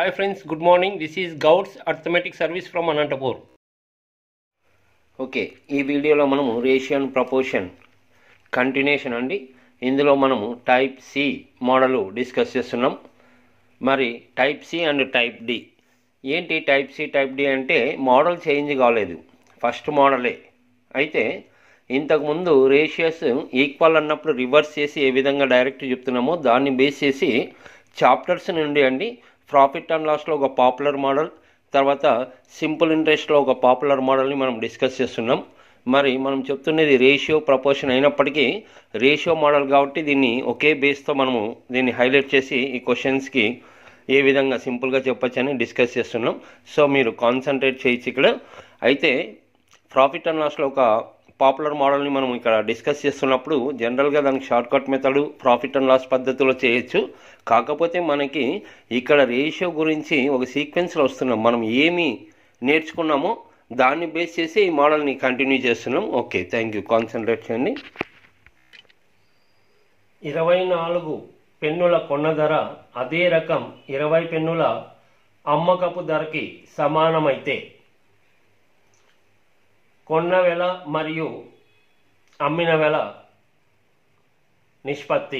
Hi friends, good morning. This is Gauds Arithmetic Service from Anantapur. Okay ఈ వీడియోలో మనము రేషియన్ proportion continuation అండి ఇందులో మనము టైప్ సి మోడల్ డిస్కస్ చేస్తున్నాం మరి type C and type D ఏంటి టైప్ సి టైప్ డి అంటే మోడల్ చేంజ్ కాలేదు ఫస్ట్ మోడలే అయితే ఇంతకుముందు రేషియస్ ఈక్వల్ అన్నప్పుడు రివర్స్ చేసి ఏ విధంగా డైరెక్ట్ చెప్తున్నామో దాన్ని బేస్ చేసి చాప్టర్స్ నుండి అండి ప్రాఫిట్ అండ్ లాస్లో ఒక పాపులర్ మోడల్ తర్వాత సింపుల్ ఇంట్రెస్ట్లో ఒక పాపులర్ మోడల్ని మనం డిస్కస్ చేస్తున్నాం మరి మనం చెప్తున్నది రేషియో ప్రపోర్షన్ అయినప్పటికీ రేషియో మోడల్ కాబట్టి దీన్ని ఒకే బేస్తో మనము దీన్ని హైలైట్ చేసి ఈ క్వశ్చన్స్కి ఏ విధంగా సింపుల్గా చెప్పొచ్చని డిస్కస్ చేస్తున్నాం సో మీరు కాన్సన్ట్రేట్ చేయొచ్చు ఇక్కడ అయితే ప్రాఫిట్ అండ్ లాస్లో ఒక పాపులర్ మోడల్ని మనం ఇక్కడ డిస్కస్ చేస్తున్నప్పుడు జనరల్గా దానికి short cut method profit and loss పద్ధతిలో చేయొచ్చు కాకపోతే మనకి ఇక్కడ రేషియో గురించి ఒక సీక్వెన్స్లో వస్తున్నాం మనం ఏమి నేర్చుకున్నామో దాన్ని బేస్ చేసి ఈ మోడల్ని కంటిన్యూ చేస్తున్నాం ఓకే థ్యాంక్ యూ కాన్సన్ట్రేట్ చేయండి ఇరవై నాలుగు పెన్నుల కొన్న ధర అదే రకం ఇరవై పెన్నుల అమ్మకపు ధరకి సమానమైతే కొన్న వెల మరియు అమ్మిన వెల నిష్పత్తి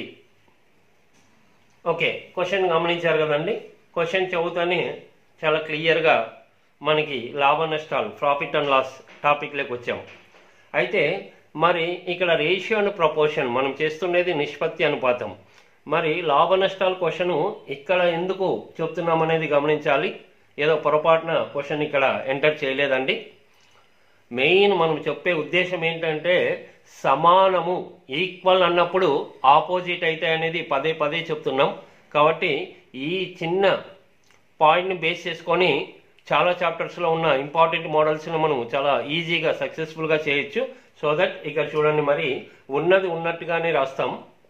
ఓకే క్వశ్చన్ గమనించారు కదండి క్వశ్చన్ చదువుతానే చాలా క్లియర్గా మనకి లాభ నష్టాలు ప్రాఫిట్ అండ్ లాస్ టాపిక్లోకి వచ్చాం అయితే మరి ఇక్కడ రేషియో అండ్ ప్రపోర్షన్ మనం చేస్తుండేది నిష్పత్తి అనుపాతం మరి లాభ నష్టాల క్వశ్చన్ ఇక్కడ ఎందుకు చెప్తున్నాం అనేది గమనించాలి ఏదో పొరపాటున క్వశ్చన్ ఇక్కడ ఎంటర్ చేయలేదండి మెయిన్ మనం చెప్పే ఉద్దేశం ఏంటంటే సమానము ఈక్వల్ అన్నప్పుడు ఆపోజిట్ అయితే అనేది పదే పదే చెప్తున్నాం కాబట్టి ఈ చిన్న పాయింట్ని బేస్ చేసుకొని చాలా చాప్టర్స్లో ఉన్న ఇంపార్టెంట్ మోడల్స్ని మనం చాలా ఈజీగా సక్సెస్ఫుల్గా చేయొచ్చు సో దట్ ఇక్కడ చూడండి మరి ఉన్నది ఉన్నట్టుగానే రాస్తాం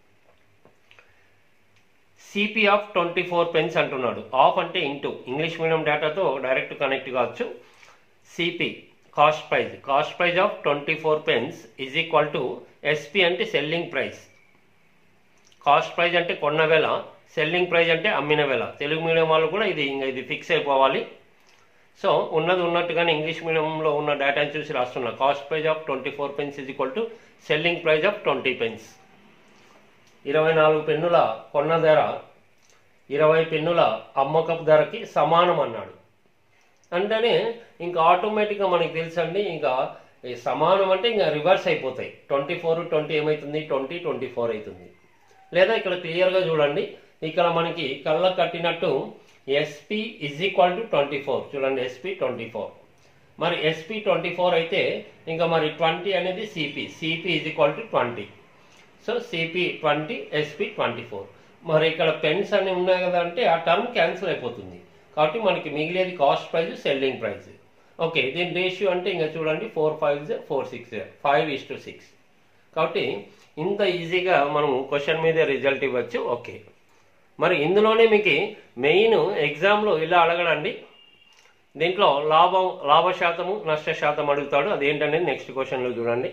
CP of twenty four pence అంటున్నాడు ఆఫ్ అంటే ఇంటూ ఇంగ్లీష్ మీడియం డేటాతో డైరెక్ట్ కనెక్ట్ కావచ్చు CP cost price cost price of twenty four pence is equal to SP అంటే సెల్లింగ్ ప్రైస్ కాస్ట్ ప్రైజ్ అంటే కొన్న వేల సెల్లింగ్ ప్రైజ్ అంటే అమ్మిన వేల తెలుగు మీడియం వాళ్ళు కూడా ఇది ఇంకా ఇది ఫిక్స్ అయిపోవాలి సో ఉన్నది ఉన్నట్టుగానే ఇంగ్లీష్ మీడియంలో ఉన్న డేటాని చూసి రాస్తున్నా cost price of twenty four pence is equal to selling price of twenty pence ఇరవై నాలుగు పెన్నుల కొన్న ధర ఇరవై పెన్నుల అమ్మకపు ధరకి సమానం అన్నాడు అంటేనే ఇంకా ఆటోమేటిక్గా మనకి తెలుసండి ఇంకా ఈ సమానం అంటే ఇంకా రివర్స్ అయిపోతాయి ట్వంటీ ఫోర్ ట్వంటీ ఏమవుతుంది ట్వంటీ ట్వంటీ ఫోర్ అవుతుంది లేదా ఇక్కడ క్లియర్గా చూడండి ఇక్కడ మనకి కళ్ళ కట్టినట్టు SP is equal to twenty four చూడండి ఎస్పి ట్వంటీ ఫోర్ మరి ఎస్పి ట్వంటీ ఫోర్ అయితే ఇంకా మరి ట్వంటీ అనేది CP CP is equal to twenty so CP twenty SP twenty four మరి ఇక్కడ పెన్స్ అన్ని ఉన్నాయి కదా అంటే ఆ టర్మ్ క్యాన్సిల్ అయిపోతుంది కాబట్టి మనకి మిగిలేది cost price selling price okay దీని రేషియో అంటే ఇంకా చూడండి four five four six five is to six కాబట్టి ఇంత ఈజీగా మనం క్వశ్చన్ మీదే రిజల్ట్ ఇవ్వచ్చు ఓకే మరి ఇందులోనే మీకు మెయిన్ ఎగ్జామ్లో ఇలా అడగడండి దీంట్లో లాభం లాభ శాతము నష్ట శాతం అడుగుతాడు అదేంటనేది నెక్స్ట్ క్వశ్చన్లో చూడండి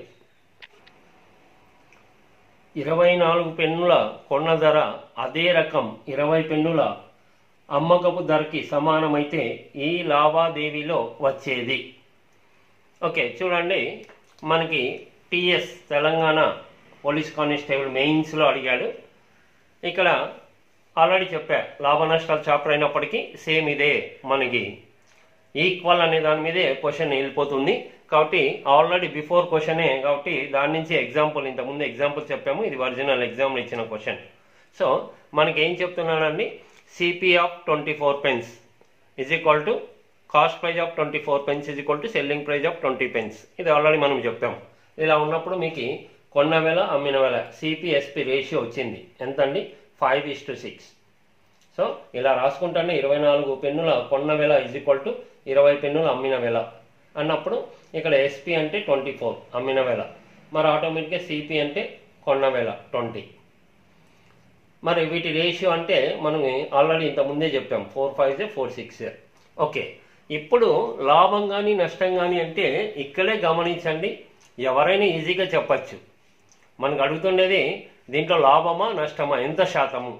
ఇరవై నాలుగు పెన్నుల కొన్న ధర అదే రకం ఇరవై పెన్నుల అమ్మకపు ధరకి సమానమైతే ఈ లావాదేవీలో వచ్చేది ఓకే చూడండి మనకి టిఎస్ తెలంగాణ పోలీస్ కానిస్టేబుల్ మెయిన్స్లో అడిగాడు ఇక్కడ ఆల్రెడీ చెప్పా లాభ నష్టాలు చాప్టర్ అయినప్పటికీ సేమ్ ఇదే మనకి ఈక్వల్ అనే దాని మీదే క్వశ్చన్ వెళ్ళిపోతుంది కాబట్టి ఆల్రెడీ బిఫోర్ క్వశ్చనే కాబట్టి దాని నుంచి ఎగ్జాంపుల్ ఇంతకుముందు ఎగ్జాంపుల్ చెప్పాము ఇది ఒరిజినల్ ఎగ్జామ్లో ఇచ్చిన క్వశ్చన్ సో మనకి ఏం చెప్తున్నాడండి CP of twenty four pence is equal to cost price of twenty four pence is equal to selling price of twenty pence ఇది ఆల్రెడీ మనం చెప్పాం ఇలా ఉన్నప్పుడు మీకు కొన్న వేల అమ్మిన వేల సిపిఎస్పి రేషియో వచ్చింది ఎంతండి five is to six so ఇలా రాసుకుంటానే ఇరవై నాలుగు పెన్నుల కొన్న వేల ఇజ్ ఈక్వల్ టు ఇరవై పెన్నుల అమ్మిన వేల అన్నప్పుడు ఇక్కడ ఎస్పి అంటే ట్వంటీ ఫోర్ అమ్మిన వేల మరి ఆటోమేటిక్గా సిపి అంటే కొన్న వేల ట్వంటీ మరి వీటి రేషియో అంటే మనం ఆల్రెడీ ఇంత ముందే చెప్పాం four five four six okay ఇప్పుడు లాభం కానీ నష్టం కానీ అంటే ఇక్కడే గమనించండి ఎవరైనా ఈజీగా చెప్పచ్చు మనకు అడుగుతుండేది దీంట్లో లాభమా నష్టమా ఎంత శాతము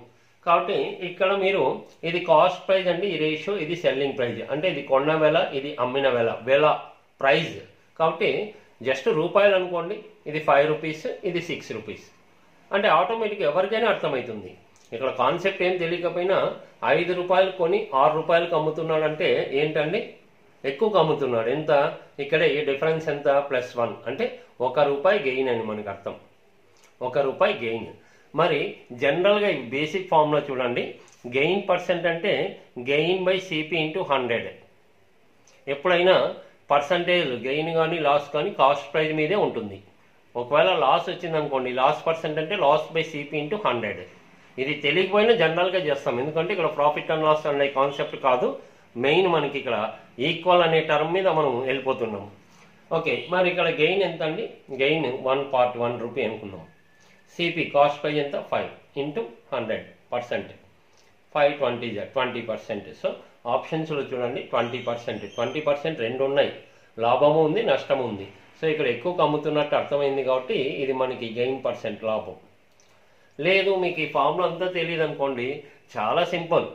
కాబట్టి ఇక్కడ మీరు ఇది కాస్ట్ ప్రైస్ అండి ఈ రేషియో ఇది సెల్లింగ్ ప్రైస్ అంటే ఇది కొన్న వెల ఇది అమ్మిన వెల వెల ప్రైస్ కాబట్టి జస్ట్ రూపాయలు అనుకోండి ఇది ఫైవ్ రూపీస్ ఇది సిక్స్ రూపీస్ అంటే ఆటోమేటిక్ ఎవరికైనా అర్థమవుతుంది ఇక్కడ కాన్సెప్ట్ ఏం తెలియకపోయినా ఐదు రూపాయలు కొని ఆరు రూపాయలకు అమ్ముతున్నాడంటే ఏంటండి ఎక్కువగా అమ్ముతున్నాడు ఎంత ఇక్కడే ఈ డిఫరెన్స్ ఎంత ప్లస్ వన్ అంటే ఒక రూపాయి గెయిన్ అని మనకు అర్థం ఒక రూపాయి గెయిన్ మరి జనరల్గా ఈ బేసిక్ ఫార్ములా చూడండి గెయిన్ పర్సెంట్ అంటే gain by CP into hundred ఎప్పుడైనా పర్సంటేజ్ గెయిన్ కానీ లాస్ కానీ కాస్ట్ ప్రైస్ మీదే ఉంటుంది ఒకవేళ లాస్ వచ్చింది అనుకోండి లాస్ పర్సెంట్ అంటే loss by CP into hundred ఇది తెలియకపోయినా జనరల్గా చేస్తాం ఎందుకంటే ఇక్కడ ప్రాఫిట్ అండ్ లాస్ అనే కాన్సెప్ట్ కాదు మెయిన్ మనకి ఇక్కడ ఈక్వల్ అనే టర్మ్ మీద మనం వెళ్ళిపోతున్నాం ఓకే మరి ఇక్కడ గెయిన్ ఎంత అండి gain one part one rupee అనుకుందాం సిపి కాస్ట్ ప్రైస్ ఎంత five into hundred percent five twenty twenty percent so ఆప్షన్స్లో చూడండి ట్వంటీ పర్సెంట్ ట్వంటీ పర్సెంట్ రెండు ఉన్నాయి లాభము ఉంది నష్టము ఉంది సో ఇక్కడ ఎక్కువ అమ్ముతున్నట్టు అర్థమైంది కాబట్టి ఇది మనకి గెయిన్ పర్సెంట్ లాభం లేదు మీకు ఈ ఫార్ములా అంతా తెలియదు అనుకోండి చాలా సింపుల్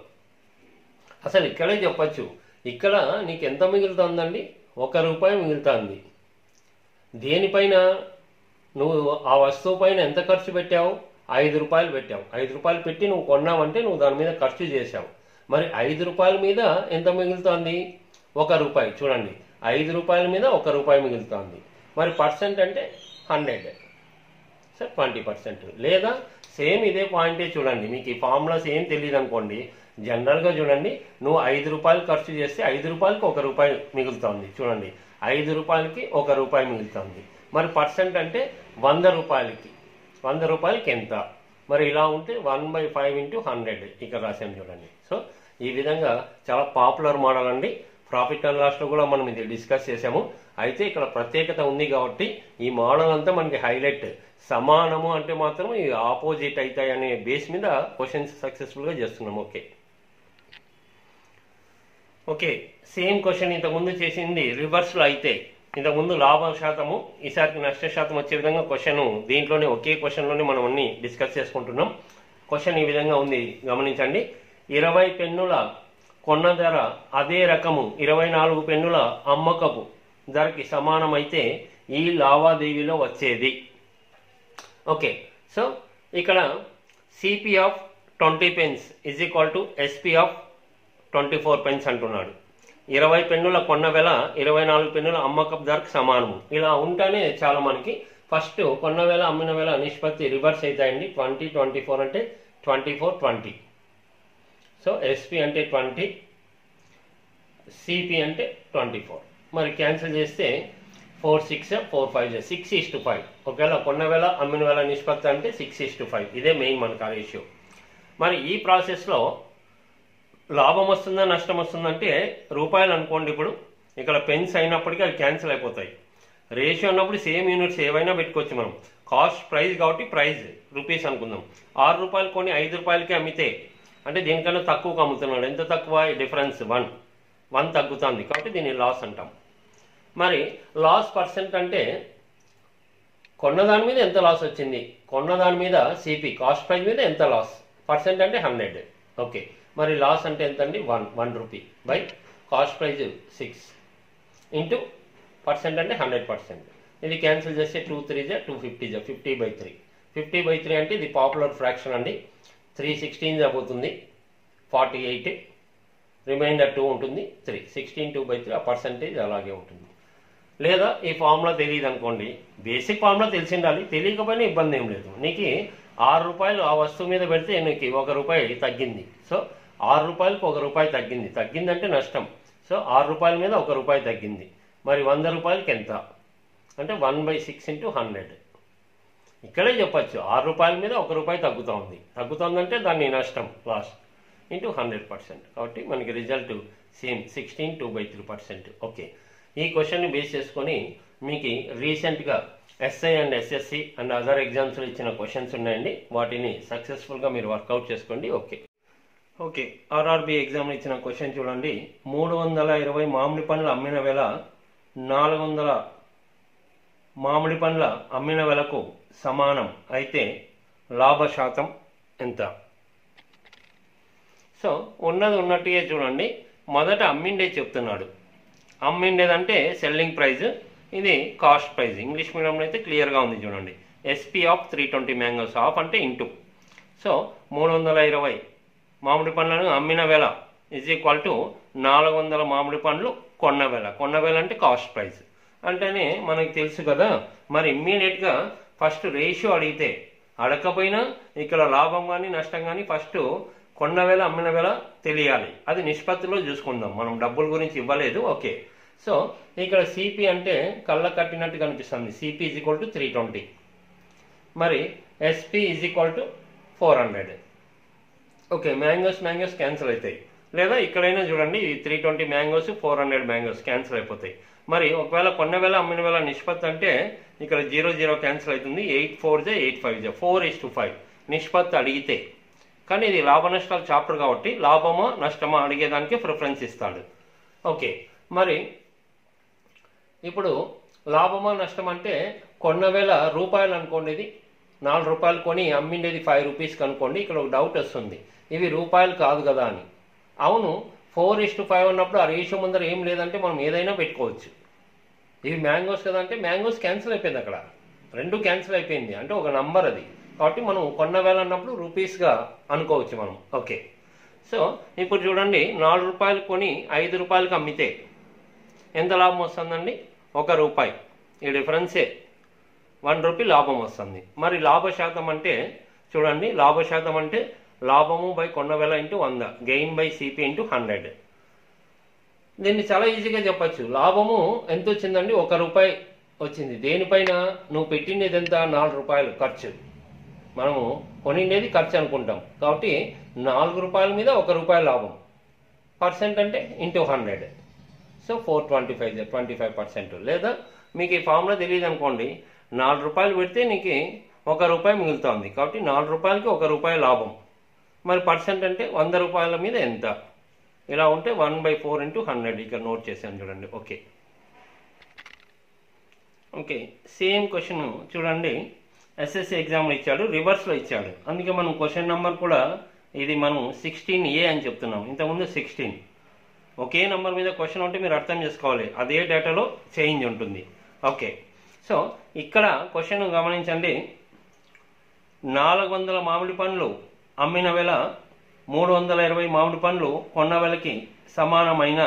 అసలు ఇక్కడే చెప్పచ్చు ఇక్కడ నీకు ఎంత మిగులుతుందండి ఒక రూపాయి మిగులుతుంది దేనిపైన నువ్వు ఆ వస్తువు పైన ఎంత ఖర్చు పెట్టావు ఐదు రూపాయలు పెట్టావు ఐదు రూపాయలు పెట్టి నువ్వు కొన్నావంటే నువ్వు దాని మీద ఖర్చు చేసావు మరి ఐదు రూపాయల మీద ఎంత మిగులుతోంది ఒక రూపాయి చూడండి ఐదు రూపాయల మీద ఒక రూపాయి మిగులుతోంది మరి పర్సెంట్ అంటే హండ్రెడ్ సార్ ట్వంటీ పర్సెంట్ లేదా సేమ్ ఇదే పాయింటే చూడండి మీకు ఈ ఫార్ములాస్ ఏం తెలియదు అనుకోండి జనరల్గా చూడండి నువ్వు ఐదు రూపాయలు ఖర్చు చేస్తే ఐదు రూపాయలకి ఒక రూపాయి మిగులుతోంది చూడండి ఐదు రూపాయలకి ఒక రూపాయి మిగులుతోంది మరి పర్సెంట్ అంటే వంద రూపాయలకి వంద రూపాయలకి ఎంత మరి ఇలా ఉంటే one by five into hundred ఇక్కడ రాసాను చూడండి సో ఈ విధంగా చాలా పాపులర్ మోడల్ అండి ప్రాఫిట్ అండ్ లాస్లో కూడా మనం ఇది డిస్కస్ చేసాము అయితే ఇక్కడ ప్రత్యేకత ఉంది కాబట్టి ఈ మోడల్ అంతా మనకి హైలైట్ సమానము అంటే మాత్రం ఈ ఆపోజిట్ అవుతాయి అనే బేస్ మీద క్వశ్చన్స్ సక్సెస్ఫుల్గా చేస్తున్నాం ఓకే ఓకే సేమ్ క్వశ్చన్ ఇంతకుముందు చేసింది రివర్స్లో అయితే ఇంతకుముందు లాభ శాతము ఈసారికి నష్ట శాతం వచ్చే విధంగా క్వశ్చన్ దీంట్లోనే ఒకే క్వశ్చన్లోనే మనం అన్ని డిస్కస్ చేసుకుంటున్నాం క్వశ్చన్ ఈ విధంగా ఉంది గమనించండి ఇరవై పెన్నుల కొన్న ధర అదే రకము ఇరవై నాలుగు పెన్నుల అమ్మకపు ధరకి సమానమైతే ఈ లావాదేవీలో వచ్చేది ఓకే సో ఇక్కడ CP of twenty pence is equal to SP of twenty four pence అంటున్నాడు ఇరవై పెన్నుల కొన్న వెల ఇరవై నాలుగు పెన్నుల అమ్మకపు ధరకు సమానము ఇలా ఉంటేనే చాలా మనకి ఫస్ట్ కొన్న వేల అమ్మిన వేల నిష్పత్తి రివర్స్ అవుతాయండి ట్వంటీ ట్వంటీ ఫోర్ అంటే twenty four twenty so SP అంటే ట్వంటీ సిపి అంటే ట్వంటీ ఫోర్ మరి క్యాన్సిల్ చేస్తే four six four five six is to five ఒకవేళ కొన్న వేల అమ్మిన వేల నిష్పత్తి అంటే సిక్స్ ఈస్ టు ఫైవ్ ఇదే మెయిన్ మనకు ఆ రేషియో మరి ఈ ప్రాసెస్లో లాభం వస్తుందా నష్టం వస్తుందంటే రూపాయలు అనుకోండి ఇప్పుడు ఇక్కడ పెన్స్ అయినప్పటికీ అవి క్యాన్సిల్ అయిపోతాయి రేషియో అన్నప్పుడు సేమ్ యూనిట్స్ ఏవైనా పెట్టుకోవచ్చు మనం కాస్ట్ ప్రైస్ కాబట్టి ప్రైస్ రూపీస్ అనుకుందాం ఆరు రూపాయలు కొని ఐదు రూపాయలకి అమ్మితే అంటే దీనికన్నా తక్కువకు అమ్ముతున్నాడు ఎంత తక్కువ డిఫరెన్స్ వన్ వన్ తగ్గుతుంది కాబట్టి దీన్ని లాస్ అంటాం మరి లాస్ పర్సెంట్ అంటే కొన్న దాని మీద ఎంత లాస్ వచ్చింది కొన్న దాని మీద సిపి కాస్ట్ ప్రైస్ మీద ఎంత లాస్ పర్సెంట్ అంటే హండ్రెడ్ ఓకే మరి లాస్ అంటే ఎంత అండి one one rupee by cost price six into percent అంటే హండ్రెడ్ పర్సెంట్ ఇది క్యాన్సిల్ చేస్తే టూ త్రీ జా టూ ఫిఫ్టీ జా fifty by three fifty by three అంటే ఇది పాపులర్ ఫ్రాక్షన్ అండి త్రీ సిక్స్టీన్ పోతుంది ఫార్టీ ఎయిట్ రిమైండర్ టూ ఉంటుంది three sixteen two by three ఆ పర్సంటేజ్ అలాగే ఉంటుంది లేదా ఈ ఫార్ములా తెలియదు అనుకోండి బేసిక్ ఫార్ములా తెలిసి ఉండాలి తెలియకపోయినా ఇబ్బంది ఏం లేదు నీకు ఆరు రూపాయలు ఆ వస్తువు మీద పెడితే నీకు ఒక రూపాయి తగ్గింది సో ఆరు రూపాయలకు ఒక రూపాయి తగ్గింది తగ్గిందంటే నష్టం సో ఆరు రూపాయల మీద ఒక రూపాయి తగ్గింది మరి వంద రూపాయలకి ఎంత అంటే one by six into hundred ఇక్కడే చెప్పచ్చు ఆరు రూపాయల మీద ఒక రూపాయి తగ్గుతూ ఉంది తగ్గుతుందంటే దాన్ని నష్టం లాస్ ఇంటూ హండ్రెడ్ పర్సెంట్ కాబట్టి మనకి result same sixteen two by three percent okay ఈ క్వశ్చన్ని బేస్ చేసుకొని మీకు రీసెంట్గా SI and SSC and other ఎగ్జామ్స్లో ఇచ్చిన క్వశ్చన్స్ ఉన్నాయండి వాటిని సక్సెస్ఫుల్గా మీరు వర్కౌట్ చేసుకోండి ఓకే ఓకే ఆర్ఆర్బి ఎగ్జామ్లో ఇచ్చిన క్వశ్చన్ చూడండి మూడు వందల ఇరవై మామిడి పండ్ల అమ్మిన వేల నాలుగు వందల మామిడి పండ్ల అమ్మిన వెలకు సమానం అయితే లాభ శాతం ఎంత సో ఉన్నది ఉన్నట్టుగా చూడండి మొదట అమ్మిండే చెప్తున్నాడు అమ్మిండేదంటే సెల్లింగ్ ప్రైస్ ఇది కాస్ట్ ప్రైస్ ఇంగ్లీష్ మీడియంలో అయితే క్లియర్గా ఉంది చూడండి SP of three twenty mangoes of అంటే ఇంటూ సో మూడు వందల ఇరవై మామిడి పండ్లను అమ్మిన వేల ఇజ్ ఈక్వల్ టు నాలుగు వందల మామిడి పండ్లు కొన్న వేల కొన్న వేల అంటే కాస్ట్ ప్రైస్ అంటేనే మనకి తెలుసు కదా మరి ఇమ్మీడియట్గా ఫస్ట్ రేషియో అడిగితే అడగకపోయినా ఇక్కడ లాభం కానీ నష్టం కానీ ఫస్ట్ కొన్న వేల అమ్మిన వేల తెలియాలి అది నిష్పత్తిలో చూసుకుందాం మనం డబ్బుల గురించి ఇవ్వలేదు ఓకే సో ఇక్కడ సిపి అంటే కళ్ళ కట్టినట్టు కనిపిస్తుంది CP is equal to three twenty మరి SP is equal to four hundred okay mangoes mangoes cancel అవుతాయి లేదా ఇక్కడైనా చూడండి ఈ three twenty mangoes four hundred mangoes cancel అయిపోతాయి మరి ఒకవేళ కొన్న వేల అమ్మిన వేల నిష్పత్తి అంటే ఇక్కడ జీరో జీరో క్యాన్సిల్ అవుతుంది ఎయిట్ ఫోర్ జే ఎయిట్ ఫైవ్ జే ఫోర్ ఇస్ టు ఫైవ్ నిష్పత్తి అడిగితే కానీ ఇది లాభ నష్టాలు చాప్టర్ కాబట్టి లాభమా నష్టమా అడిగేదానికి ప్రిఫరెన్స్ ఇస్తాడు ఓకే మరి ఇప్పుడు లాభమా నష్టం అంటే కొన్న వేల రూపాయలు అనుకోండి ఇది నాలుగు రూపాయలు కొని అమ్మిండేది ఫైవ్ రూపీస్కి అనుకోండి ఇక్కడ ఒక డౌట్ వస్తుంది ఇవి రూపాయలు కాదు కదా అని అవును ఫోర్ ఇస్ టు ఫైవ్ ఉన్నప్పుడు ఆ రేషియో ముందర ఏం లేదంటే మనం ఏదైనా పెట్టుకోవచ్చు ఇవి మ్యాంగోస్ కదా అంటే మ్యాంగోస్ క్యాన్సిల్ అయిపోయింది అక్కడ రెండు క్యాన్సిల్ అయిపోయింది అంటే ఒక నంబర్ అది కాబట్టి మనం కొన్న వేల అన్నప్పుడు రూపీస్గా అనుకోవచ్చు మనం ఓకే సో ఇప్పుడు చూడండి నాలుగు రూపాయలు కొని ఐదు రూపాయలకి అమ్మితే ఎంత లాభం వస్తుందండి ఒక రూపాయి ఈ డిఫరెన్సే వన్ రూపీ లాభం వస్తుంది మరి లాభ శాతం అంటే చూడండి లాభ శాతం అంటే లాభము బై కొన్న వేల ఇంటూ వంద gain by CP into hundred దీన్ని చాలా ఈజీగా చెప్పచ్చు లాభము ఎంత వచ్చిందండి ఒక రూపాయి వచ్చింది దేనిపైన నువ్వు పెట్టిండేది ఎంత నాలుగు రూపాయలు ఖర్చు మనము కొనిండేది ఖర్చు అనుకుంటాం కాబట్టి నాలుగు రూపాయల మీద ఒక రూపాయి లాభం పర్సెంట్ అంటే into hundred so four twenty five twenty five percent లేదా మీకు ఈ ఫార్ములా తెలియదు అనుకోండి నాలుగు రూపాయలు పెడితే నీకు ఒక రూపాయి మిగులుతుంది కాబట్టి నాలుగు రూపాయలకి ఒక రూపాయి లాభం మరి పర్సెంట్ అంటే వంద రూపాయల మీద ఎంత ఇలా ఉంటే one by four into hundred ఇక్కడ నోట్ చేశాను చూడండి ఓకే ఓకే సేమ్ క్వశ్చన్ చూడండి ఎస్ఎస్సి ఎగ్జామ్లో ఇచ్చాడు రివర్స్లో ఇచ్చాడు అందుకే మనం క్వశ్చన్ నెంబర్ కూడా ఇది మనం సిక్స్టీన్ ఏ అని చెప్తున్నాం ఇంతకుముందు సిక్స్టీన్ ఒకే నెంబర్ మీద క్వశ్చన్ ఉంటే మీరు అర్థం చేసుకోవాలి అదే డేటాలో చేంజ్ ఉంటుంది ఓకే సో ఇక్కడ క్వశ్చన్ గమనించండి నాలుగు వందల మామిడి పండ్లు అమ్మిన వేళ మూడు వందల ఇరవై మామిడి పండ్లు కొన్న వేళకి సమానమైన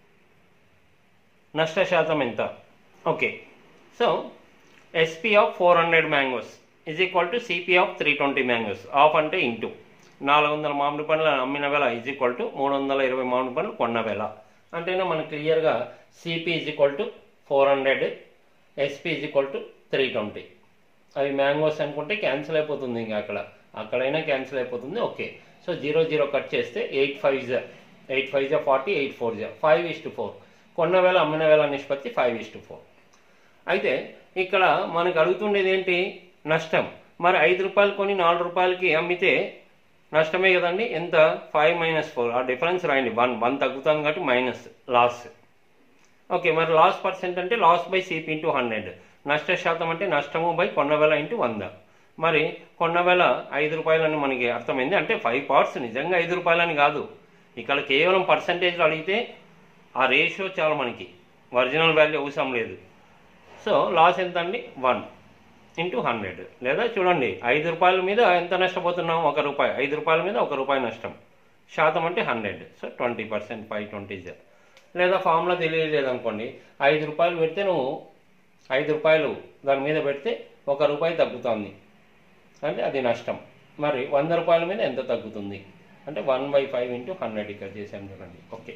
నష్ట శాతం ఎంత okay so SP of four hundred mangoes is equal to CP of three twenty mangoes of అంటే ఇంటూ నాలుగు వందల మామిడి పండ్లు అమ్మిన వేళ ఈజ్ ఈక్వల్ టు మూడు వందల ఇరవై మామిడి పండ్లు కొన్న వేళ అంటేనే మనకు క్లియర్గా CP is equal to four hundred SP is equal to three twenty అవి మ్యాంగోస్ అనుకుంటే క్యాన్సిల్ అయిపోతుంది ఇంకా అక్కడ అక్కడైనా క్యాన్సిల్ అయిపోతుంది okay so zero zero cut చేస్తే ఎయిట్ ఫైవ్ జా ఎయిట్ ఫైవ్ జా ఫార్టీ ఎయిట్ ఫోర్ జా ఫైవ్ ఈస్ టు ఫోర్ కొన్న వేళ అమ్మిన వేళ నిష్పత్తి ఫైవ్ ఈస్ టు ఫోర్ అయితే ఇక్కడ మనకు అడుగుతుండేది ఏంటి నష్టం మరి ఐదు రూపాయలు కొని నాలుగు రూపాయలకి అమ్మితే నష్టమే కదండి ఎంత ఫైవ్ మైనస్ ఫోర్ ఆ డిఫరెన్స్ రాయండి వన్ వన్ తగ్గుతుంది కాబట్టి మైనస్ లాస్ ఓకే మరి లాస్ పర్సెంట్ అంటే loss by CP into hundred నష్ట శాతం అంటే నష్టము బై కొన్న వేల ఇంటూ వంద మరి కొన్న వేల ఐదు రూపాయలని మనకి అర్థమైంది అంటే ఫైవ్ పార్ట్స్ నిజంగా ఐదు రూపాయలని కాదు ఇక్కడ కేవలం పర్సంటేజ్లో అడిగితే ఆ రేషియో చాలా మనకి ఒరిజినల్ వాల్యూ అవసరం లేదు సో లాస్ ఎంత అండి వన్ ఇంటూ హండ్రెడ్ లేదా చూడండి ఐదు రూపాయల మీద ఎంత నష్టపోతున్నాం ఒక రూపాయి ఐదు రూపాయల మీద ఒక రూపాయి నష్టం శాతం అంటే hundred so twenty percent five twenty లేదా ఫార్ములా తెలియలేదు అనుకోండి ఐదు రూపాయలు పెడితే నువ్వు ఐదు రూపాయలు దాని మీద పెడితే ఒక రూపాయి తగ్గుతుంది అంటే అది నష్టం మరి వంద రూపాయల మీద ఎంత తగ్గుతుంది అంటే one by five into hundred ఇక్కడ చేశాను చూడండి ఓకే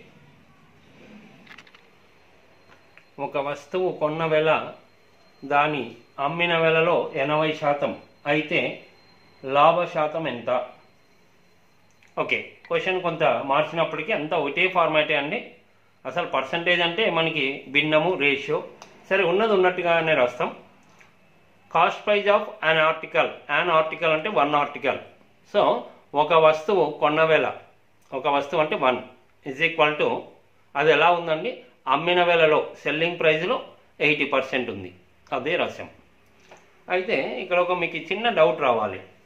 ఒక వస్తువు కొన్న వేళ దాని అమ్మిన వేళలో ఎనభై శాతం అయితే లాభ శాతం ఎంత ఓకే క్వశ్చన్ కొంత మార్చినప్పటికీ అంతా ఒకటే ఫార్మాటే అండి అసలు పర్సంటేజ్ అంటే మనకి భిన్నము రేషియో సరే ఉన్నది ఉన్నట్టుగానే రాస్తాం cost price of an article an article అంటే వన్ ఆర్టికల్ సో ఒక వస్తువు కొన్న వేళ ఒక వస్తువు అంటే వన్ ఇజ్ ఈక్వల్ టు అది ఎలా ఉందండి అమ్మిన వేళలో సెల్లింగ్ ప్రైస్లో ఎయిటీ పర్సెంట్ ఉంది అదే రసం అయితే ఇక్కడ ఒక మీకు చిన్న డౌట్ రావాలి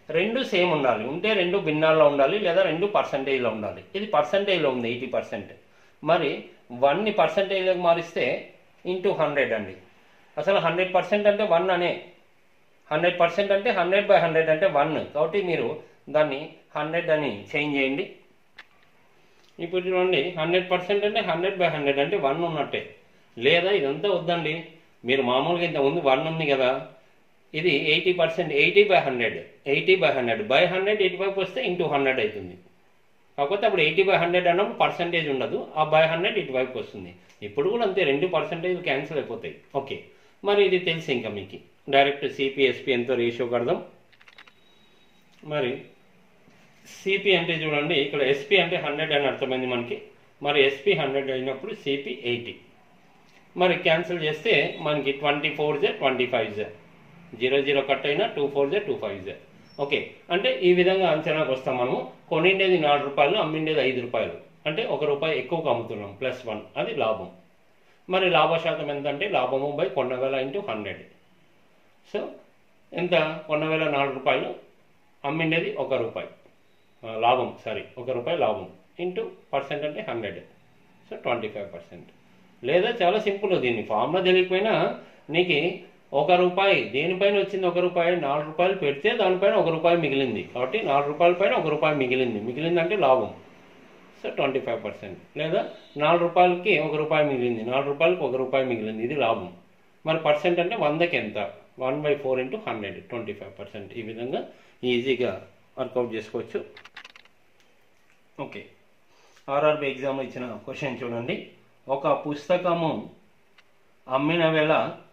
రెండు సేమ్ ఉండాలి ఉంటే రెండు భిన్నాల్లో ఉండాలి లేదా రెండు పర్సంటేజ్లో ఉండాలి ఇది పర్సంటేజ్లో ఉంది ఎయిటీ పర్సెంట్ మరి వన్ని పర్సంటేజ్లోకి మారిస్తే ఇంటూ హండ్రెడ్ అండి అసలు హండ్రెడ్ పర్సెంట్ అంటే వన్ అనే హండ్రెడ్ పర్సెంట్ అంటే హండ్రెడ్ బై హండ్రెడ్ అంటే వన్ కాబట్టి మీరు దాన్ని హండ్రెడ్ అని చేంజ్ చేయండి ఇప్పుడు చూడండి హండ్రెడ్ పర్సెంట్ అంటే హండ్రెడ్ బై హండ్రెడ్ అంటే వన్ ఉన్నట్టే లేదా ఇదంతా వద్దండి మీరు మామూలుగా ఇంత ముందు వన్ ఉంది కదా ఇది eighty percent eighty by hundred eighty by hundred by hundred eighty five వస్తే ఇంటూ హండ్రెడ్ అవుతుంది కాకపోతే అప్పుడు ఎయిటీ బై హండ్రెడ్ అన్నప్పుడు పర్సంటేజ్ ఉండదు ఆ బై హండ్రెడ్ ఇటు వైపు వస్తుంది ఇప్పుడు కూడా అంతే రెండు పర్సంటేజ్ క్యాన్సిల్ అయిపోతాయి ఓకే మరి ఇది తెలిసి ఇంకా మీకు డైరెక్ట్ సిపి ఎస్పి ఎంతో రేషియో కడదాం మరి సిపి అంటే చూడండి ఇక్కడ ఎస్పి అంటే హండ్రెడ్ అని అర్థమైంది మనకి మరి ఎస్పి హండ్రెడ్ అయినప్పుడు సిపి ఎయిటీ మరి క్యాన్సిల్ చేస్తే మనకి ట్వంటీ ఫోర్ జే ట్వంటీ ఫైవ్ జే జీరో జీరో కట్ అయినా టూ ఫోర్ జే టూ ఫైవ్ జే ఓకే అంటే ఈ విధంగా అంచనాకు వస్తాం మనము కొనిండేది నాలుగు రూపాయలు అమ్మిండేది ఐదు రూపాయలు అంటే ఒక రూపాయి ఎక్కువగా అమ్ముతున్నాం ప్లస్ వన్ అది లాభం మరి లాభ శాతం ఎంత అంటే లాభము బై కొన్న వేల ఇంటూ హండ్రెడ్ సో ఎంత కొన్న వేల నాలుగు రూపాయలు అమ్మిండేది ఒక రూపాయి ఆ, లాభం సారీ ఒక రూపాయి లాభం ఇంటూ పర్సెంట్ అంటే hundred so twenty five percent లేదా చాలా సింపుల్ దీన్ని ఫార్ములా తెలియకపోయినా నీకు ఒక రూపాయి దేనిపైన వచ్చింది ఒక రూపాయి నాలుగు రూపాయలు పెడితే దానిపైన ఒక రూపాయి మిగిలింది కాబట్టి నాలుగు రూపాయల పైన ఒక రూపాయి మిగిలింది మిగిలింది అంటే లాభం సో ట్వంటీ ఫైవ్ పర్సెంట్ లేదా నాలుగు రూపాయలకి ఒక రూపాయి మిగిలింది నాలుగు రూపాయలకి ఒక రూపాయి మిగిలింది ఇది లాభం మరి పర్సెంట్ అంటే వందకి ఎంత one by four into hundred twenty five percent ఈ విధంగా ఈజీగా వర్కౌట్ చేసుకోవచ్చు ఓకే ఆర్ఆర్బి ఎగ్జామ్లో ఇచ్చిన క్వశ్చన్ చూడండి ఒక పుస్తకము అమ్మిన వేళ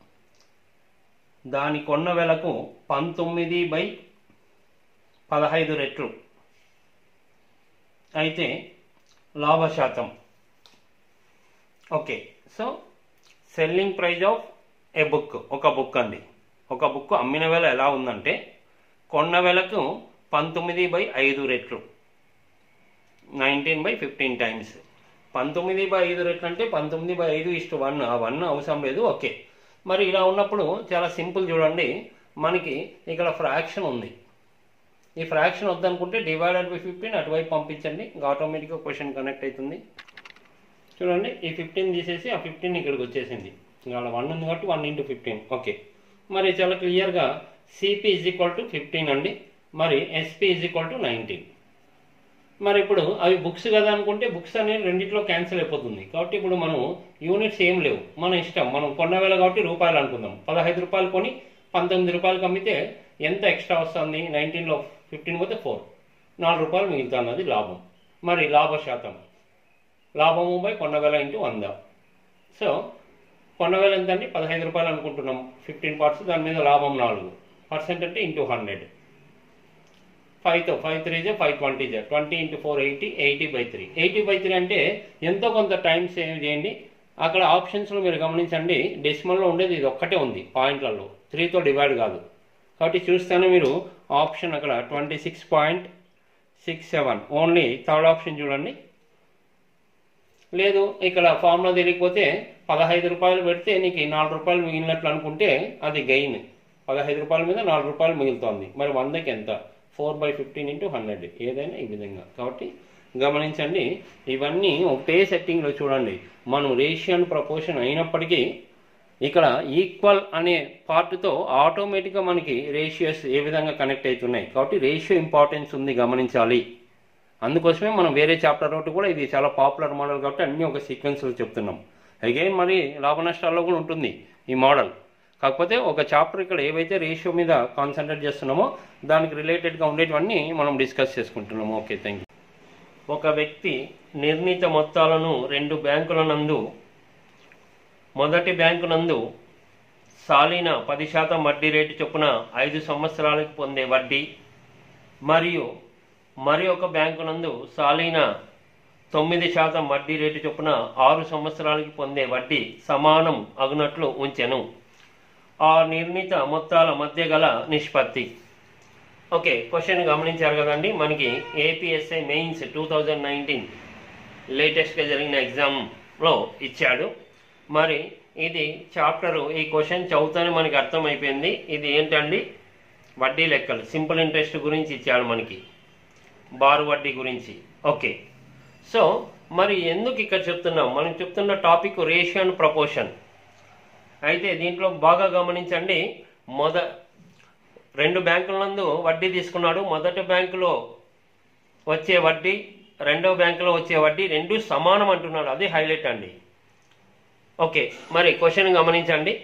దాని కొన్న వేలకు పంతొమ్మిది బై పదహైదు రెట్లు అయితే లాభ శాతం okay so selling price of a book ఒక బుక్ అండి ఒక బుక్ అమ్మిన వేళ ఎలా ఉందంటే కొన్న వేలకు పంతొమ్మిది బై ఐదు రెట్లు నైన్టీన్ బై ఫిఫ్టీన్ టైమ్స్ పంతొమ్మిది బై ఐదు రెట్లు అంటే పంతొమ్మిది బై ఐదు ఇష్టు వన్ ఆ వన్ అవసరం లేదు ఓకే మరి ఇలా ఉన్నప్పుడు చాలా సింపుల్ చూడండి మనకి ఇక్కడ ఫ్రాక్షన్ ఉంది ఈ ఫ్రాక్షన్ వద్దనుకుంటే డివైడెడ్ బై ఫిఫ్టీన్ అటువైపు పంపించండి ఇంకా ఆటోమేటిక్గా క్వశ్చన్ కనెక్ట్ అవుతుంది చూడండి ఈ ఫిఫ్టీన్ తీసేసి ఆ ఫిఫ్టీన్ ఇక్కడికి వచ్చేసింది ఇంకా అలా వన్ ఉంది కాబట్టి వన్ ఇంటూ ఫిఫ్టీన్ ఓకే మరి చాలా క్లియర్గా CP is equal to fifteen అండి మరి SP is equal to nineteen మరి ఇప్పుడు అవి బుక్స్ కదా అనుకుంటే బుక్స్ అనేది రెండిట్లో క్యాన్సిల్ అయిపోతుంది కాబట్టి ఇప్పుడు మనం యూనిట్స్ ఏం లేవు మన ఇష్టం మనం కొన్న వేళ కాబట్టి రూపాయలు అనుకుందాం పదహైదు రూపాయలు కొని పంతొమ్మిది రూపాయలకి అమ్మితే ఎంత ఎక్స్ట్రా వస్తుంది నైన్టీన్లో ఫిఫ్టీన్ పోతే ఫోర్ నాలుగు రూపాయలు మిగులుతుంది అది లాభం మరి లాభ శాతం లాభము బై కొన్న వేల ఇంటూ వంద సో కొన్న వేల ఎంత అండి పదహైదు రూపాయలు అనుకుంటున్నాం ఫిఫ్టీన్ పార్ట్స్ దాని మీద లాభం నాలుగు పర్సెంట్ అంటే ఇంటూ హండ్రెడ్ ఫైవ్తో ఫైవ్ త్రీ జే ఫైవ్ ట్వంటీ జే twenty into four eighty eighty by three eighty by three అంటే ఎంతో కొంత టైం సేవ్ చేయండి అక్కడ ఆప్షన్స్లో మీరు గమనించండి డెసిమల్లో ఉండేది ఇది ఒక్కటే ఉంది పాయింట్లలో త్రీతో డివైడ్ కాదు కాబట్టి చూస్తేనే మీరు ఆప్షన్ అక్కడ twenty six point six seven only third option చూడండి లేదు ఇక్కడ ఫార్ములా తెలియకపోతే పదహైదు రూపాయలు పెడితే నీకు నాలుగు రూపాయలు మిగిలినట్లు అనుకుంటే అది గెయిన్ పదహైదు రూపాయల మీద నాలుగు రూపాయలు మిగులుతోంది మరి వందకి ఎంత four by fifteen into hundred ఏదైనా ఈ విధంగా కాబట్టి గమనించండి ఇవన్నీ ఒకటే సెట్టింగ్లో చూడండి మనం రేషియన్ ప్రపోర్షన్ అయినప్పటికీ ఇక్కడ ఈక్వల్ అనే పార్ట్తో ఆటోమేటిక్గా మనకి రేషియోస్ ఏ విధంగా కనెక్ట్ అవుతున్నాయి కాబట్టి రేషియో ఇంపార్టెన్స్ ఉంది గమనించాలి అందుకోసమే మనం వేరే చాప్టర్ ఒకటి కూడా ఇది చాలా పాపులర్ మోడల్ కాబట్టి అన్ని ఒక సీక్వెన్స్లో చెప్తున్నాం అగైన్ మరి లాభ నష్టాల్లో కూడా ఉంటుంది ఈ మోడల్ కాకపోతే ఒక చాప్టర్ ఇక్కడ ఏవైతే రేషియో మీద కాన్సన్ట్రేట్ చేస్తున్నామో దానికి రిలేటెడ్గా ఉండేటివన్నీ మనం డిస్కస్ చేసుకుంటున్నాము ఓకే థ్యాంక్ యూ ఒక వ్యక్తి నిర్ణీత మొత్తాలను రెండు బ్యాంకుల నందు మొదటి బ్యాంకు నందు సాలీన పది శాతం వడ్డీ రేటు చొప్పున ఐదు సంవత్సరాలకు పొందే వడ్డీ మరియు మరి ఒక బ్యాంకు నందు సాలీన తొమ్మిది శాతం వడ్డీ రేటు చొప్పున ఆరు సంవత్సరాలకి పొందే వడ్డీ సమానం అగునట్లు ఉంచెను ఆ నిర్ణీత మొత్తాల మధ్య గల నిష్పత్తి ఓకే క్వశ్చన్ గమనించారు కదండి మనకి APSI mains two thousand nineteen లేటెస్ట్గా జరిగిన ఎగ్జామ్లో ఇచ్చాడు మరి ఇది చాప్టరు ఈ క్వశ్చన్ చదువుతానే మనకి అర్థమైపోయింది ఇది ఏంటండి వడ్డీ లెక్కలు సింపుల్ ఇంట్రెస్ట్ గురించి ఇచ్చాడు మనకి బారు వడ్డీ గురించి ఓకే సో మరి ఎందుకు ఇక్కడ చెప్తున్నాం మనం చెప్తున్న టాపిక్ రేషియో అండ్ ప్రపోర్షన్ అయితే దీంట్లో బాగా గమనించండి మొద రెండు బ్యాంకుల నందు వడ్డీ తీసుకున్నాడు మొదటి బ్యాంకులో వచ్చే వడ్డీ రెండో బ్యాంకులో వచ్చే వడ్డీ రెండు సమానం అంటున్నాడు అది హైలైట్ అండి ఓకే మరి క్వశ్చన్ గమనించండి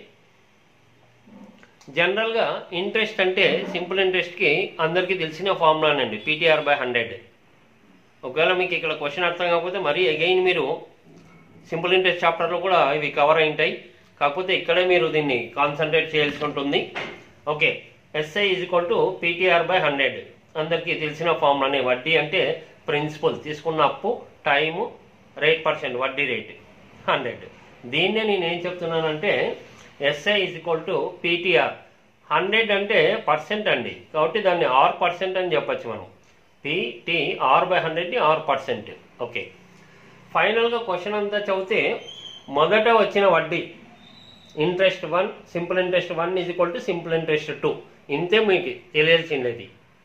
జనరల్గా ఇంట్రెస్ట్ అంటే సింపుల్ ఇంట్రెస్ట్కి అందరికీ తెలిసిన ఫార్ములానండి పీటీఆర్ బై హండ్రెడ్ ఒకవేళ మీకు ఇక్కడ క్వశ్చన్ అర్థం కాకపోతే మరీ అగైన్ మీరు సింపుల్ ఇంట్రెస్ట్ చాప్టర్లో కూడా ఇవి కవర్ అయి ఉంటాయి కాకపోతే ఇక్కడే మీరు దీన్ని కాన్సన్ట్రేట్ చేయాల్సి ఉంటుంది okay SI is equal to PTR by hundred అందరికీ తెలిసిన ఫార్ములానే వడ్డీ అంటే ప్రిన్సిపల్ తీసుకున్న అప్పు టైము రేట్ పర్సెంట్ వడ్డీ రేట్ హండ్రెడ్ దీన్నే నేను ఏం చెప్తున్నానంటే SI is equal to PTR hundred అంటే పర్సెంట్ అండి కాబట్టి దాన్ని ఆర్ పర్సెంట్ అని చెప్పొచ్చు మనం పిటి ఆర్ బై హండ్రెడ్ని ఆర్ పర్సెంట్ ఓకే ఫైనల్గా క్వశ్చన్ అంతా చదివితే మొదట వచ్చిన వడ్డీ interest one simple interest one is equal to simple interest too ఇంతే మీకు తెలియాల్సిండేది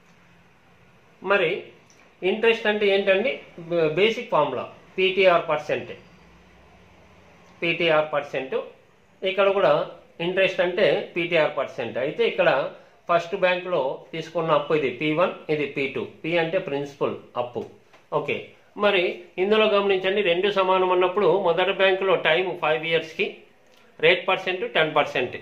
మరి ఇంట్రెస్ట్ అంటే ఏంటండి basic formula PTR percent PTR percent ఇక్కడ కూడా ఇంట్రెస్ట్ అంటే పీటీఆర్ పర్సెంట్ అయితే ఇక్కడ ఫస్ట్ బ్యాంక్లో తీసుకున్న అప్పు ఇది పీ వన్ ఇది పీ టూ పీ అంటే ప్రిన్సిపల్ అప్పు ఓకే మరి ఇందులో గమనించండి రెండు సమానం అన్నప్పుడు మొదటి బ్యాంకులో టైం ఫైవ్ ఇయర్స్కి రేట్ పర్సెంట్ టెన్ పర్సెంట్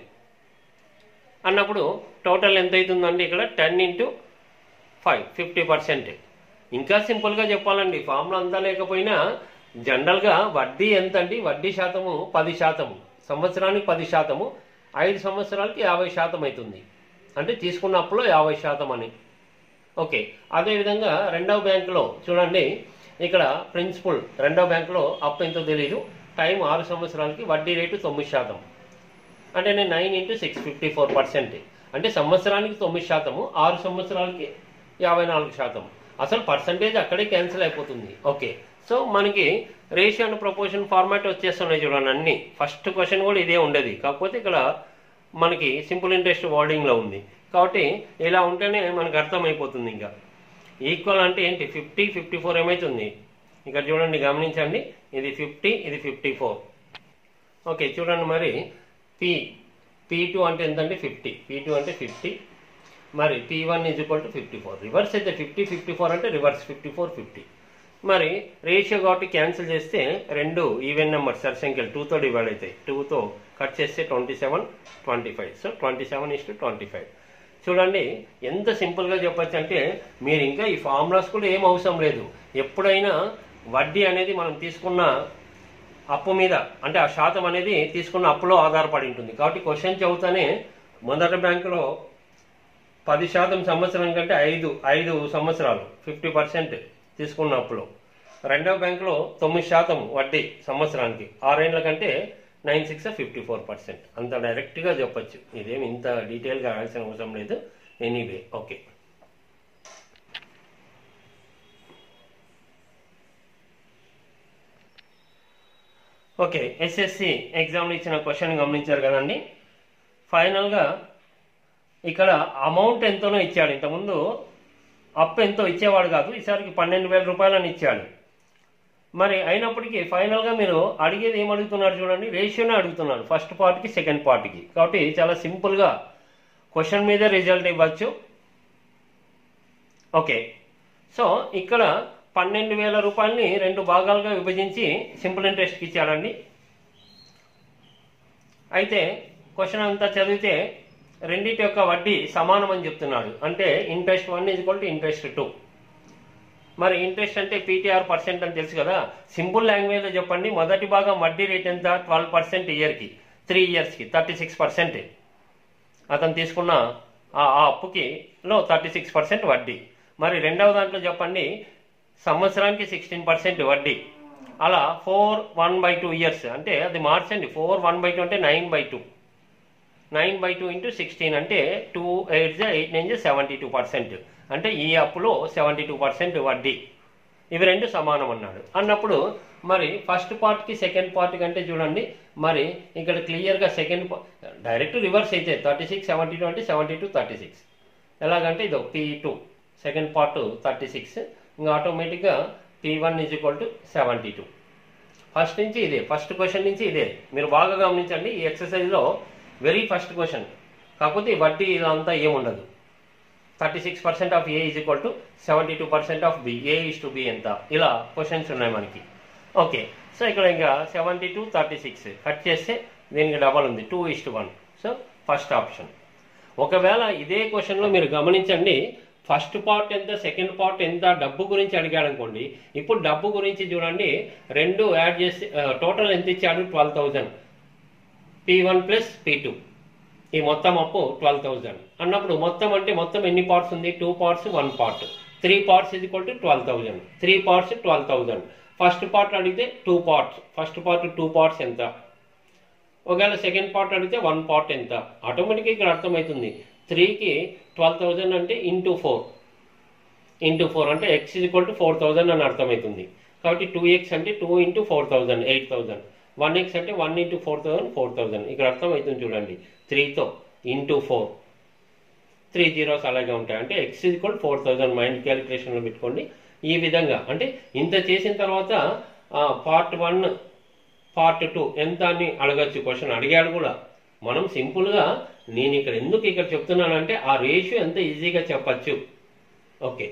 అన్నప్పుడు టోటల్ ఎంత అవుతుందండి ఇక్కడ ten into five fifty percent ఇంకా సింపుల్గా చెప్పాలండి ఫార్ములా అంతా లేకపోయినా జనరల్గా వడ్డీ ఎంత అండి వడ్డీ శాతము పది శాతము సంవత్సరానికి పది శాతము ఐదు సంవత్సరాలకి యాభై శాతం అవుతుంది అంటే తీసుకున్న అప్పులో యాభై శాతం అని ఓకే అదేవిధంగా రెండవ బ్యాంకులో చూడండి ఇక్కడ ప్రిన్సిపల్ రెండవ బ్యాంకులో అప్పు ఎంతో తెలియదు టైం ఆరు సంవత్సరాలకి వడ్డీ రేటు తొమ్మిది శాతం అంటే నేను nine into six fifty four percent అంటే సంవత్సరానికి తొమ్మిది శాతము ఆరు సంవత్సరాలకి యాభై నాలుగు శాతం అసలు పర్సంటేజ్ అక్కడే క్యాన్సిల్ అయిపోతుంది ఓకే సో మనకి రేషియో అండ్ ప్రపోర్షన్ ఫార్మాట్ వచ్చేస్తున్నాయి చూడండి అన్ని ఫస్ట్ క్వశ్చన్ కూడా ఇదే ఉండేది కాకపోతే ఇక్కడ మనకి సింపుల్ ఇంట్రెస్ట్ వర్డింగ్లో ఉంది కాబట్టి ఇలా ఉంటేనే మనకు అర్థమైపోతుంది ఇంకా ఈక్వల్ అంటే ఏంటి ఫిఫ్టీ ఫిఫ్టీ ఫోర్ ఏమవుతుంది ఇక్కడ చూడండి గమనించండి ఇది ఫిఫ్టీ ఇది ఫిఫ్టీ ఫోర్ ఓకే చూడండి మరి పి పీ టూ అంటే ఎంతంటే ఫిఫ్టీ పీ టూ అంటే ఫిఫ్టీ మరి P one is equal to fifty four reverse అయితే ఫిఫ్టీ ఫిఫ్టీ ఫోర్ అంటే రివర్స్ ఫిఫ్టీ ఫోర్ ఫిఫ్టీ మరి రేషియో కాబట్టి క్యాన్సిల్ చేస్తే రెండు ఈవెన్ నెంబర్ సర్ సంఖ్యలు టూతో డివైడ్ అవుతాయి టూతో కట్ చేస్తే twenty seven twenty five so twenty seven is to twenty five చూడండి ఎంత సింపుల్గా చెప్పొచ్చు అంటే మీరు ఇంకా ఈ ఫార్ములాస్ కూడా ఏం అవసరం లేదు ఎప్పుడైనా వడ్డీ అనేది మనం తీసుకున్న అప్పు మీద అంటే ఆ శాతం అనేది తీసుకున్న అప్పులో ఆధారపడి ఉంటుంది కాబట్టి క్వశ్చన్ చదువుతానే మొదటి బ్యాంకులో పది శాతం సంవత్సరం కంటే ఐదు ఐదు సంవత్సరాలు ఫిఫ్టీ పర్సెంట్ తీసుకున్న అప్పులో రెండవ బ్యాంకులో తొమ్మిది శాతం వడ్డీ సంవత్సరానికి ఆరేళ్ల కంటే nine six fifty four percent అంత డైరెక్ట్గా చెప్పొచ్చు ఇదేమి ఇంత డీటెయిల్గా రాయాల్సిన అవసరం లేదు ఎనీవే ఓకే ఓకే ఎస్ఎస్సి ఎగ్జామ్లో ఇచ్చిన క్వశ్చన్ గమనించారు కదండి ఫైనల్గా ఇక్కడ అమౌంట్ ఎంతనో ఇచ్చాడు ఇంతకుముందు అప్పు ఎంతో ఇచ్చేవాడు కాదు ఈసారికి పన్నెండు వేల రూపాయలని ఇచ్చాడు మరి అయినప్పటికీ ఫైనల్గా మీరు అడిగేది ఏం అడుగుతున్నారు చూడండి రేషియోనే అడుగుతున్నారు ఫస్ట్ పార్ట్కి సెకండ్ పార్ట్కి కాబట్టి చాలా సింపుల్గా క్వశ్చన్ మీదే రిజల్ట్ ఇవ్వచ్చు ఓకే సో ఇక్కడ పన్నెండు వేల రూపాయలని రెండు భాగాలుగా విభజించి సింపుల్ ఇంట్రెస్ట్కి ఇచ్చాడండి అయితే క్వశ్చన్ అంతా చదివితే రెండింటి యొక్క వడ్డీ సమానం అని చెప్తున్నాడు అంటే interest one is equal to interest two మరి ఇంట్రెస్ట్ అంటే పీటీఆర్ పర్సెంట్ అని తెలుసు కదా సింపుల్ లాంగ్వేజ్లో చెప్పండి మొదటి భాగం వడ్డీ రేట్ ఎంత ట్వెల్వ్ పర్సెంట్ ఇయర్కి త్రీ ఇయర్స్కి థర్టీ సిక్స్ పర్సెంట్ అతను తీసుకున్న ఆ ఆ అప్పుకి లో థర్టీ సిక్స్ పర్సెంట్ వడ్డీ మరి రెండవ దాంట్లో చెప్పండి సంవత్సరానికి సిక్స్టీన్ పర్సెంట్ వడ్డీ అలా four one by two years అంటే అది మార్చండి ఫోర్ వన్ బై టూ అంటే nine by two nine by two into sixteen అంటే two eight eight nine seventy two percent అంటే ఈ అప్పులో సెవెంటీ టూ పర్సెంట్ వడ్డీ ఇవి రెండు సమానం అన్నాడు అన్నప్పుడు మరి ఫస్ట్ పార్ట్కి సెకండ్ పార్ట్ కంటే చూడండి మరి ఇక్కడ క్లియర్గా సెకండ్ డైరెక్ట్ రివర్స్ అయితే థర్టీ సిక్స్ సెవెంటీ టూ అంటే సెవెంటీ టూ థర్టీ సిక్స్ ఎలాగంటే ఇది P two second part thirty six ఇంకా ఆటోమేటిక్గా P one is equal to seventy two first నుంచి ఇదే ఫస్ట్ క్వశ్చన్ నుంచి ఇదే మీరు బాగా గమనించండి ఈ ఎక్సర్సైజ్లో వెరీ ఫస్ట్ క్వశ్చన్ కాకపోతే ఈ వడ్డీ ఇదంతా ఏముండదు thirty six percent of A is equal to seventy two percent of B A is to B ఎంత ఇలా క్వశ్చన్స్ ఉన్నాయి మనకి ఓకే సో ఇక్కడ ఇంకా seventy two thirty six cut చేస్తే దీనికి డబల్ ఉంది two is to one so first option ఒకవేళ ఇదే క్వశ్చన్లో మీరు గమనించండి ఫస్ట్ పార్ట్ ఎంత సెకండ్ పార్ట్ ఎంత డబ్బు గురించి అడిగాడు అనుకోండి ఇప్పుడు డబ్బు గురించి చూడండి రెండు యాడ్ చేసి టోటల్ ఎంత ఇచ్చాడు twelve thousand P one plus P two ఈ మొత్తం అప్పు ట్వెల్వ్ థౌజండ్ అన్నప్పుడు మొత్తం అంటే మొత్తం ఎన్ని పార్ట్స్ ఉంది two parts one part three parts ఇది equal to twelve thousand three parts twelve thousand first part అడిగితే two parts first part two parts ఎంత ఒకవేళ సెకండ్ పార్ట్ అడిగితే వన్ పార్ట్ ఎంత ఆటోమేటిక్గా ఇక్కడ అర్థమవుతుంది త్రీకి ట్వెల్వ్ థౌజండ్ అంటే ఇంటూ ఫోర్ ఇంటూ ఫోర్ అంటే X is equal to four thousand అని అర్థమవుతుంది కాబట్టి టూ ఎక్స్ అంటే two into four thousand eight thousand one X అంటే one into four thousand four thousand ఇక్కడ అర్థమవుతుంది చూడండి త్రీతో ఇంటూ ఫోర్ త్రీ జీరోస్ అలాగే ఉంటాయి అంటే X is equal four thousand mind క్యాలిక్యులేషన్లో పెట్టుకోండి ఈ విధంగా అంటే ఇంత చేసిన తర్వాత పార్ట్ వన్ పార్ట్ టూ ఎంత అని అడగచ్చు క్వశ్చన్ అడిగాడు కూడా మనం సింపుల్గా నేను ఇక్కడ ఎందుకు ఇక్కడ చెప్తున్నానంటే ఆ రేషియో ఎంత ఈజీగా చెప్పచ్చు ఓకే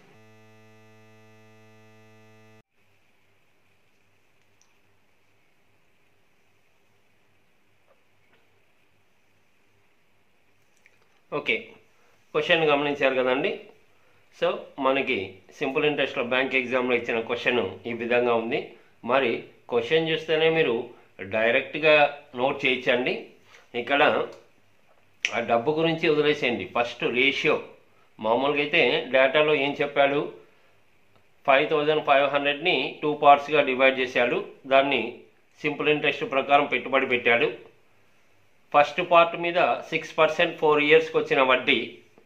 ఓకే క్వశ్చన్ గమనించారు కదండి సో మనకి సింపుల్ ఇంట్రెస్ట్లో బ్యాంక్ ఎగ్జామ్లో ఇచ్చిన క్వశ్చన్ ఈ విధంగా ఉంది మరి క్వశ్చన్ చూస్తేనే మీరు డైరెక్ట్గా నోట్ చేయించండి ఇక్కడ ఆ డబ్బు గురించి వదిలేసేయండి ఫస్ట్ రేషియో మామూలుగా అయితే డేటాలో ఏం చెప్పాడు ఫైవ్ థౌజండ్ ఫైవ్ హండ్రెడ్ని టూ పార్ట్స్గా డివైడ్ చేశాడు దాన్ని సింపుల్ ఇంట్రెస్ట్ ప్రకారం పెట్టుబడి పెట్టాడు ఫస్ట్ పార్ట్ మీద సిక్స్ పర్సెంట్ ఫోర్ ఇయర్స్కి వచ్చిన వడ్డీ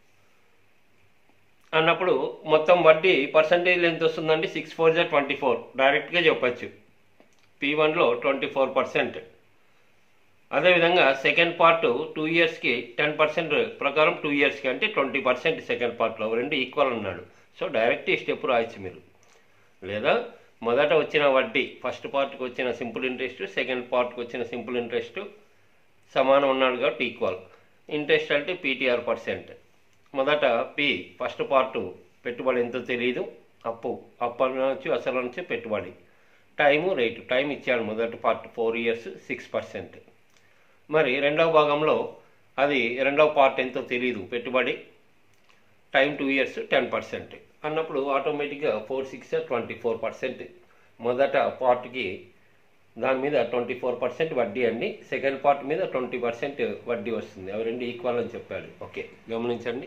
అన్నప్పుడు మొత్తం వడ్డీ పర్సంటేజ్ ఎంత వస్తుందండి సిక్స్ ఫోర్ జా ట్వంటీ ఫోర్ డైరెక్ట్గా చెప్పచ్చు పీ వన్లో ట్వంటీ ఫోర్ పర్సెంట్ అదేవిధంగా సెకండ్ పార్ట్ టూ ఇయర్స్కి టెన్ పర్సెంట్ ప్రకారం టూ ఇయర్స్కి అంటే ట్వంటీ పర్సెంట్ సెకండ్ పార్ట్లో రెండు ఈక్వల్ అన్నాడు సో డైరెక్ట్ ఈ స్టెప్ రాయొచ్చు మీరు లేదా మొదట వచ్చిన వడ్డీ ఫస్ట్ పార్ట్కి వచ్చిన సింపుల్ ఇంట్రెస్ట్ సెకండ్ పార్ట్కి వచ్చిన సింపుల్ ఇంట్రెస్ట్ సమానం ఉన్నాడు కాబట్టి ఈక్వల్ ఇంట్రెస్ట్ అంటే పీటీఆర్ పర్సెంట్ మొదట పి ఫస్ట్ పార్ట్ పెట్టుబడి ఎంతో తెలియదు అప్పు అప్పు నుంచి అసలు నుంచి పెట్టుబడి టైము రేటు టైం ఇచ్చాడు మొదటి part four years six percent మరి రెండవ భాగంలో అది రెండవ పార్ట్ ఎంతో తెలియదు పెట్టుబడి time two years ten percent అన్నప్పుడు ఆటోమేటిక్గా four six twenty four percent మొదట పార్ట్కి దాని మీద ట్వంటీ ఫోర్ పర్సెంట్ వడ్డీ అండి సెకండ్ పార్ట్ మీద ట్వంటీ పర్సెంట్ వడ్డీ వస్తుంది అవి రెండు ఈక్వల్ అని చెప్పాడు ఓకే గమనించండి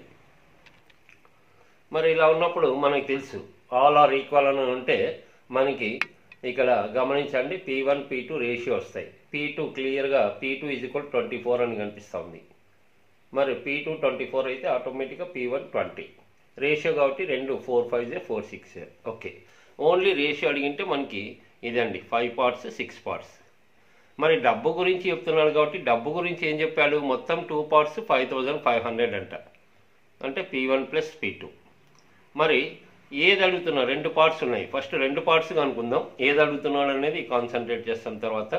మరి ఇలా ఉన్నప్పుడు మనకి తెలుసు ఆల్ ఆర్ ఈక్వల్ అని ఉంటే మనకి ఇక్కడ గమనించండి P one P two ratio వస్తాయి పీ టూ క్లియర్గా P two is equal twenty four అని కనిపిస్తుంది మరి పీ టూ ట్వంటీ ఫోర్ అయితే ఆటోమేటిక్గా పీ వన్ ట్వంటీ రేషియో కాబట్టి రెండు ఫోర్ ఫైవ్ జే four six okay only ratio అడిగింటే మనకి ఇదండి ఫైవ్ పార్ట్స్ సిక్స్ పార్ట్స్ మరి డబ్బు గురించి చెప్తున్నాడు కాబట్టి డబ్బు గురించి ఏం చెప్పాడు మొత్తం two parts five thousand five hundred అంట అంటే P one plus P two మరి ఏది అడుగుతున్నా రెండు పార్ట్స్ ఉన్నాయి ఫస్ట్ రెండు పార్ట్స్ అనుకుందాం ఏది అడుగుతున్నాడు అనేది కాన్సన్ట్రేట్ చేస్తాం తర్వాత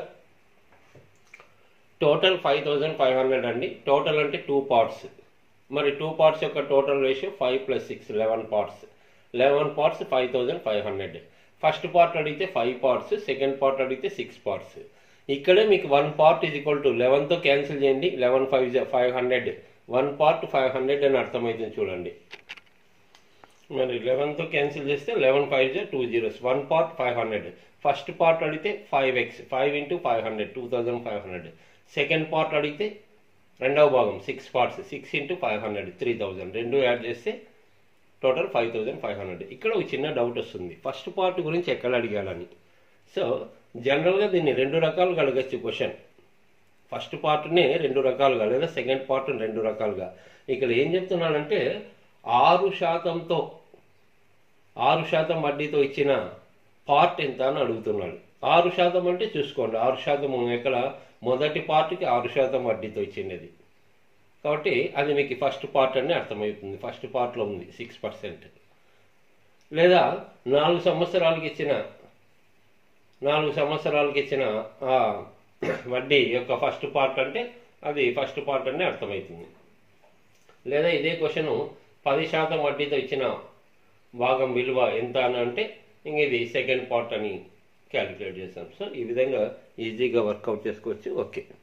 total five thousand five hundred అండి టోటల్ అంటే టూ పార్ట్స్ మరి టూ పార్ట్స్ యొక్క total ratio five plus six eleven parts eleven parts five thousand five hundred first part అడిగితే ఫైవ్ పార్ట్స్ సెకండ్ పార్ట్ అడిగితే సిక్స్ పార్ట్స్ ఇక్కడే మీకు one part is equal to లెవెన్తో cancel చేయండి eleven five five hundred one part five hundred అని అర్థమవుతుంది చూడండి మరి లెవెన్తో క్యాన్సిల్ చేస్తే లెవెన్ ఫైవ్ జా two zeros one part five hundred first part అడిగితే five X five into five hundred two thousand five hundred second part అడిగితే రెండవ భాగం six parts six into five hundred three thousand రెండు add చేస్తే total five thousand five hundred ఇక్కడ ఒక చిన్న doubt వస్తుంది ఫస్ట్ పార్ట్ గురించి ఎక్కడ అడిగాలని సో జనరల్గా దీన్ని రెండు రకాలుగా అడగచ్చు క్వశ్చన్ ఫస్ట్ పార్ట్నే రెండు రకాలుగా లేదా సెకండ్ పార్ట్ రెండు రకాలుగా ఇక్కడ ఏం చెప్తున్నానంటే ఆరు శాతంతో ఆరు శాతం వడ్డీతో ఇచ్చిన పార్ట్ ఎంత అని అడుగుతున్నాడు ఆరు శాతం అంటే చూసుకోండి ఆరు శాతం ఎక్కడ మొదటి పార్ట్కి ఆరు శాతం వడ్డీతో ఇచ్చింది కాబట్టి అది మీకు ఫస్ట్ పార్ట్ అని అర్థమవుతుంది ఫస్ట్ పార్ట్లో ఉంది సిక్స్ పర్సెంట్ లేదా నాలుగు సంవత్సరాలకి ఇచ్చిన నాలుగు సంవత్సరాలకి ఇచ్చిన ఆ వడ్డీ యొక్క ఫస్ట్ పార్ట్ అంటే అది ఫస్ట్ పార్ట్ అని అర్థమవుతుంది లేదా ఇదే క్వశ్చన్ పది శాతం వడ్డీతో ఇచ్చిన భాగం విలువ ఎంత అని అంటే ఇంక ఇది సెకండ్ పార్ట్ అని క్యాలిక్యులేట్ చేస్తాం సో ఈ విధంగా ఈజీగా వర్కౌట్ చేసుకోవచ్చు ఓకే